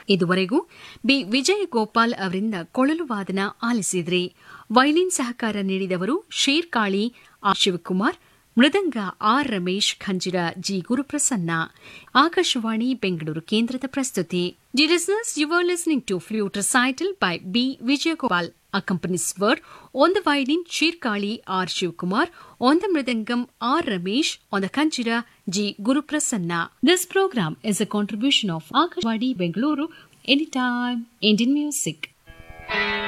ಇದುವರೆಗೂ ಬಿ ವಿಜಯಗೋಪಾಲ್ ಅವರಿಂದ ಕೊಳಲು ವಾದನ ಆಲಿಸಿದ್ರಿ ವೈಲಿನ್ ಸಹಕಾರ ನೀಡಿದವರು ಶೇರ್ಕಾಳಿ ಆರ್ ಶಿವಕುಮಾರ್ ಮೃದಂಗ ಆರ್ ರಮೇಶ್ ಖಂಜಿರ ಜಿ ಗುರುಪ್ರಸನ್ನ ಆಕಾಶವಾಣಿ ಬೆಂಗಳೂರು ಕೇಂದ್ರದ ಪ್ರಸ್ತುತಿ dear listeners you are listening to flute recital by B Vijayagopal accompanies were on the violin Shirkali R. Shivkumar, on the mridangam R. Ramesh, on the kanchira G. Guru Prasanna. This program is a contribution of Akashvadi Bengaluru, Anytime Indian Music.